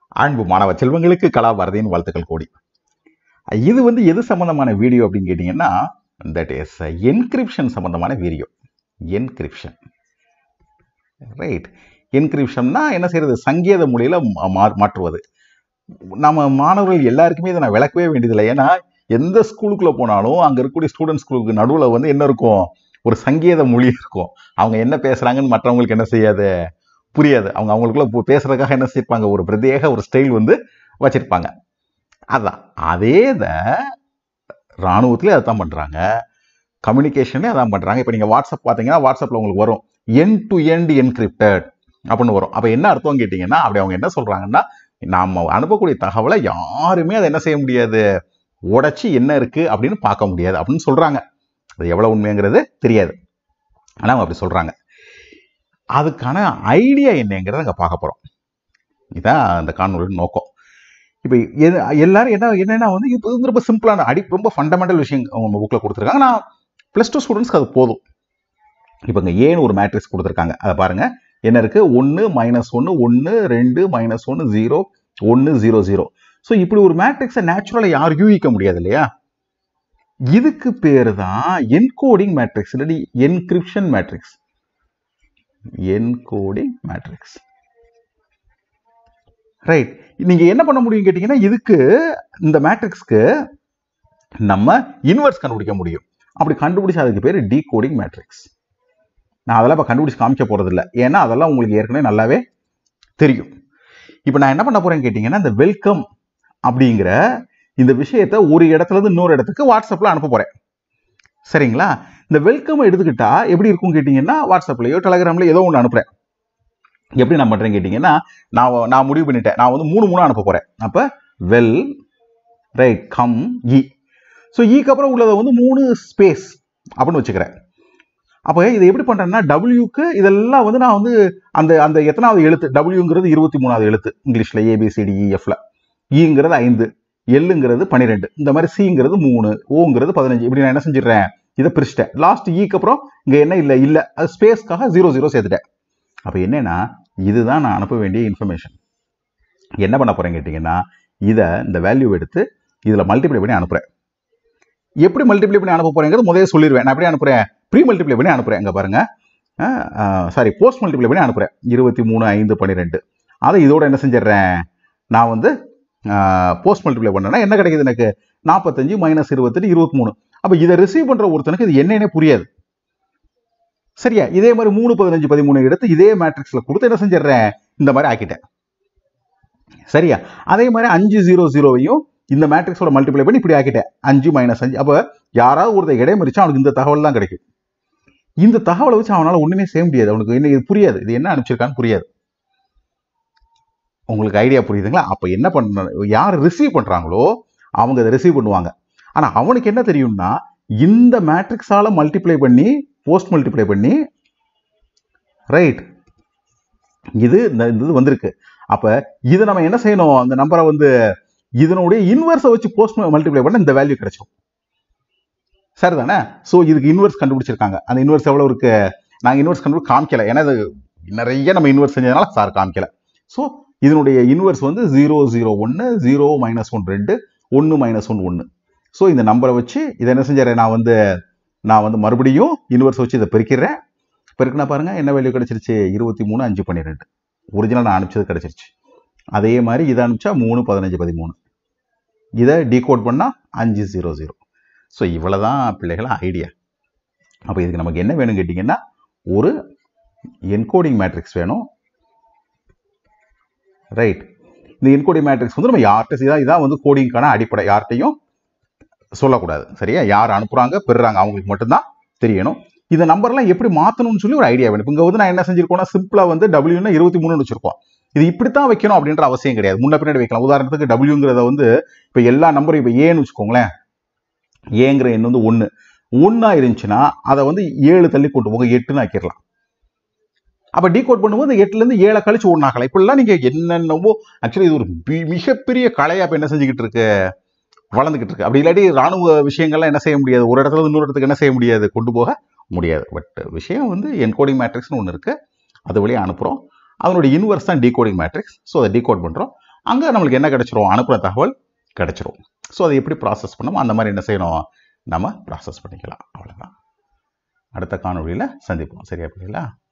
அன்பு மாணவ செல்வங்களுக்கு கலாபாரதியின் வாழ்த்துக்கள் கோடி இது வந்து எது சம்பந்தமான வீடியோ அப்படின்னு கேட்டிங்கன்னா தட் இஸ் என்கிரிப்ஷன் சம்பந்தமான வீடியோ என்கிரிப்ஷன் ரைட் என்கிரிப்ஷன்னா என்ன செய்யறது சங்கீத மொழியில மா- மாற்றுவது நம்ம மாணவர்கள் எல்லாருக்குமே இதை நான் விளக்கவே வேண்டியதில்லை ஏன்னா எந்த ஸ்கூலுக்குள்ள போனாலும் அங்க இருக்கக்கூடிய ஸ்டூடெண்ட் ஸ்கூலுக்கு நடுவில் வந்து என்ன இருக்கும் ஒரு சங்கீத மொழி இருக்கும் அவங்க என்ன பேசுறாங்கன்னு மற்றவங்களுக்கு என்ன செய்யாது புரியாது அவங்க அவங்களுக்குள்ள பு- பேசுறதுக்காக என்ன செய்வாங்க ஒரு பிரத்யேக ஒரு ஸ்டைல் வந்து வச்சிருப்பாங்க அதான் அதே இதை இராணுவத்திலே அதான் பண்றாங்க கம்யூனிகேஷன்லேயே அதான் பண்றாங்க இப்போ நீங்க வாட்ஸ்அப் பார்த்தீங்கன்னா வாட்ஸ்அப்ல உங்களுக்கு வரும் என் டு எண்ட் என்கிரிப்டட் அப்படின்னு வரும் அப்போ என்ன அர்த்தம் கேட்டிங்கன்னா அப்படி அவங்க என்ன சொல்றாங்கன்னா நாம அனுப்பக்கூடிய தகவலை யாருமே அதை என்ன செய்ய முடியாது உடைச்சி என்ன இருக்கு அப்படின்னு பார்க்க முடியாது அப்படின்னு சொல்றாங்க அது எவ்வளவு உண்மைங்கிறது தெரியாது ஆனா அவங்க அப்படி சொல்றாங்க அதுக்கான ஐடியா என்னங்கிறத அங்க பார்க்க போறோம் இதான் அந்த காணொலியின் நோக்கம் இப்போ எது எல்லாரும் என்ன என்னன்னா வந்து இது வந்து ரொம்ப சிம்பிளான அடி ரொம்ப ஃபண்டமெண்டல் விஷயம் அவங்க புக்கில் கொடுத்துருக்காங்க நான் ப்ளஸ் டூ ஸ்டூடெண்ட்ஸ்க்கு அது போதும் இப்போ இங்கே ஏன்னு ஒரு மேட்ரிக்ஸ் கொடுத்துருக்காங்க அதை பாருங்க என்ன இருக்கு ஒன்று மைனஸ் ஒன்று ஒன்று ரெண்டு மைனஸ் ஒன்று ஜீரோ ஒன்று ஜீரோ ஜீரோ ஸோ இப்படி ஒரு மேட்ரிக்ஸை நேச்சுரலாக யாரும் யூகிக்க முடியாது இல்லையா இதுக்கு பேர் தான் என்கோடிங் மேட்ரிக்ஸ் இல்லாட்டி encryption matrix encoding matrix right நீங்க என்ன பண்ண முடியும் கேட்டீங்கன்னா இதுக்கு இந்த மேட்ரிக்ஸ்க்கு நம்ம இன்வெர்ஸ் கண்டுபிடிக்க முடியும் அப்படி கண்டுபிடிச்சா அதுக்கு பேர் டீகோடிங் மேட்ரிக்ஸ் நான் அதெல்லாம் இப்போ கண்டுபிடிச்சு காமிக்க போறது இல்லை ஏன்னா அதெல்லாம் உங்களுக்கு ஏற்கனவே நல்லாவே தெரியும் இப்போ நான் என்ன பண்ண போறேன்னு கேட்டீங்கன்னா இந்த வெல்கம் அப்படிங்கிற இந்த விஷயத்த ஒரு இடத்துல இருந்து இன்னொரு இடத்துக்கு வாட்ஸ்அப்ல அனுப்ப போறேன் சரிங்களா இந்த வெல்கம் எடுத்துக்கிட்டா எப்படி இருக்கும் கேட்டீங்கன்னா வாட்ஸ்அப்லயோ டெலகிராம்ல ஏதோ ஒன்று அனுப்புறேன் எப்படி நான் பண்றேன்னு கேட்டீங்கன்னா நான் நான் முடிவு பண்ணிட்டேன் நான் வந்து மூணு மூணு அனுப்ப போறேன் அப்ப well right come E so ஈக்கு அப்புறம் உள்ளதை வந்து மூணு ஸ்பேஸ் அப்படின்னு வச்சுக்கிறேன் அப்போ இதை எப்படி பண்றேன்னா டபிள்யூக்கு இதெல்லாம் வந்து நான் வந்து அந்த அந்த எத்தனாவது எழுத்து டபிள்யூங்கிறது இருபத்தி மூணாவது எழுத்து இங்கிலீஷ்ல ஏபிசிடி இஎஃப்ல ஈங்கிறது ஐந்து எல்லுங்கிறது பன்னிரெண்டு இந்த மாதிரி சிங்கிறது மூணு ஓங்கிறது பதினஞ்சு இப்படி நான் என்ன செஞ்சிடுறேன் இதை பிரிச்சிட்டேன் லாஸ்ட் ஈக்கு அப்புறம் இங்க என்ன இல்லை இல்லை அது ஸ்பேஸ்க்காக ஜீரோ ஜீரோ சேர்த்துட்டேன் அப்போ என்னன்னா இதுதான் நான் அனுப்ப வேண்டிய இன்ஃபர்மேஷன் என்ன பண்ண போறேன்னு கேட்டிங்கன்னா இதை இந்த வேல்யூ எடுத்து இதில் மல்டிப்ளை பண்ணி அனுப்புறேன் எப்படி மல்டிப்ளை பண்ணி அனுப்ப போறேங்கிறது முதல்ல சொல்லிடுவேன் நான் எப்படி அனுப்புறேன் ப்ரீ மல்டிப்ளை பண்ணி அனுப்புறேன் இங்க பாருங்க சாரி போஸ்ட் மல்டிப்ளை பண்ணி அனுப்புறேன் இருபத்தி மூணு ஐந்து பன்னிரெண்டு அதை இதோட என்ன செஞ்சிடுறேன் நான் வந்து போஸ்ட் மல்டிப்ளை பண்ணேன்னா என்ன கிடைக்குது எனக்கு நாற்பத்தஞ்சு மைனஸ் இருபத்தெட்டு இருபத்தி மூணு அப்போ இதை ரிசீவ் பண்ற ஒருத்தனுக்கு இது என்னன்னே புரியாது சரியா இதே மாதிரி மூணு பதினஞ்சு பதிமூணு எடுத்து இதே மேட்ரிக்ஸ்ல கொடுத்து என்ன செஞ்சிடுறேன் இந்த மாதிரி ஆக்கிட்டேன் சரியா அதே மாதிரி அஞ்சு ஜீரோ ஜீரோவையும் இந்த மேட்ரிக்ஸோட மல்டிப்ளை பண்ணி இப்படி ஆக்கிட்டேன் அஞ்சு மைனஸ் அஞ்சு அப்போ யாராவது ஒருத்தர் இடைமறிச்சா அவனுக்கு இந்த தகவல் தான் கிடைக்கும் இந்த தகவலை வச்சு அவனால ஒண்ணுமே செய்ய முடியாது அவனுக்கு என்ன இது புரியாது இது என்ன அனுப்பிச்சிருக்கான்னு புரியாது உங்களுக்கு ஐடியா புரியுதுங்களா அப்ப என்ன பண்ண யார் ரிசீவ் பண்றாங்களோ அவங்க அதை ரிசீவ் பண்ணுவாங்க ஆனா அவனுக்கு என்ன தெரியும்னா இந்த மேட்ரிக்ஸால மல்டிப்ளை பண்ணி போஸ்ட் மல்டிப்ளை பண்ணி ரைட் இது இந்த இந்த இது வந்திருக்கு அப்ப இதை நம்ம என்ன செய்யணும் அந்த நம்பரை வந்து இதனுடைய இன்வெர்ஸை வச்சு போஸ்ட் மல்டிப்ளை பண்ண இந்த வேல்யூ கிடைச்சிடும் சரிதானே ஸோ இதுக்கு இன்வெர்ஸ் கண்டுபிடிச்சிருக்காங்க அந்த இன்வெர்ஸ் எவ்வளவு இருக்கு நாங்கள் இன்வெர்ஸ் கண்டுபிடி காமிக்கல ஏன்னா இது நிறைய நம்ம இன்வெர்ஸ் செஞ்சதுனால சார் காமிக்கல ஸோ இதனுடைய இன்வெர்ஸ் வந்து ஜீரோ ஜீரோ ஒன்று ஜீரோ மைனஸ் ஒன் ரெண்டு ஒன்று மைனஸ் ஒன் ஒன்று ஸோ இந்த நம்பரை வச்சு இதை என்ன செஞ்சிடறேன் நான் வந்து நான் வந்து மறுபடியும் இன்வெர்ஸ் வச்சு இதை பெருக்கிறேன் பெருக்கினா பாருங்க என்ன வேல்யூ கிடைச்சிருச்சு இருபத்தி மூணு அஞ்சு பன்னிரெண்டு ஒரிஜினல் நான் அனுப்பிச்சது கிடைச்சிருச்சு அதே மாதிரி இதை அனுப்பிச்சா மூணு பதினஞ்சு பதிமூணு இதை டீகோட் பண்ணால் அஞ்சு ஜீரோ ஜீரோ ஸோ இவ்வளோதான் பிள்ளைகள் ஐடியா அப்போ இதுக்கு நமக்கு என்ன வேணும் கேட்டிங்கன்னா ஒரு என்கோடிங் மேட்ரிக்ஸ் வேணும் ரைட் இந்த என்கோடிங் மேட்ரிக்ஸ் வந்து நம்ம யார்கிட்ட இதான் இதான் வந்து கோடிங்க்கான அடிப்படை யார்கிட்டையும் சொல்லக்கூடாது சரியா யார் அனுப்புறாங்க பெறுறாங்க அவங்களுக்கு மட்டும்தான் தெரியணும் இந்த நம்பர்லாம் எப்படி மாற்றணும்னு சொல்லி ஒரு ஐடியா வேணும் இப்போ இங்கே வந்து நான் என்ன செஞ்சிருக்கோம்னா சிம்பிளாக வந்து டபிள்யூனா இருபத்தி மூணுன்னு வச்சிருக்கோம் இது இப்படித்தான் வைக்கணும் அப்படின்ற அவசியம் கிடையாது முன்ன பின்னாடி வைக்கலாம் உதாரணத்துக்கு டபிள்யூங்கிறத வந்து இப்போ எல்லா நம்பரும் இப்போ ஏன்னு வச்சுக்கோங்களேன் ஏங்கிற எண் வந்து ஒன்று ஒன்றா இருந்துச்சுன்னா அதை வந்து ஏழு தள்ளி கொண்டு போங்க எட்டுன்னு ஆக்கிடலாம் அப்போ டீகோட் பண்ணும்போது எட்டுலேருந்து ஏழை கழிச்சு ஒன்றாகலாம் இப்படிலாம் நீங்கள் என்னென்னவோ ஆக்சுவலி இது ஒரு பி- மிகப்பெரிய கலையா இப்போ என்ன செஞ்சுக்கிட்டு இருக்கு வளர்ந்துக்கிட்டு இருக்கு அப்படி இல்லாட்டி ராணுவ விஷயங்கள்லாம் என்ன செய்ய முடியாது ஒரு இடத்துல இருந்து இன்னொரு இடத்துக்கு என்ன செய்ய முடியாது கொண்டு போக முடியாது பட் விஷயம் வந்து என்கோடிங் மேட்ரிக்ஸ்னு ஒன்று இருக்கு அது வழியாக அனுப்புகிறோம் அதனுடைய இன்வெர்ஸ் தான் டீகோடிங் மேட்ரிக்ஸ் ஸோ அதை டீகோட் பண்ணுறோம் அங்கே நம்மளுக்கு என்ன கிடைச்சிரும் அனுப்புகிற தகவல் கிடைச்சிரும் ஸோ அதை எப்படி ப்ராசஸ் பண்ணணும் அந்த மாதிரி என்ன செய்யணும் நம்ம ப்ராசஸ் பண்ணிக்கலாம் அவ்வளோதான் அடுத்த காணொளியில் சந்திப்போம் சரியா புரியல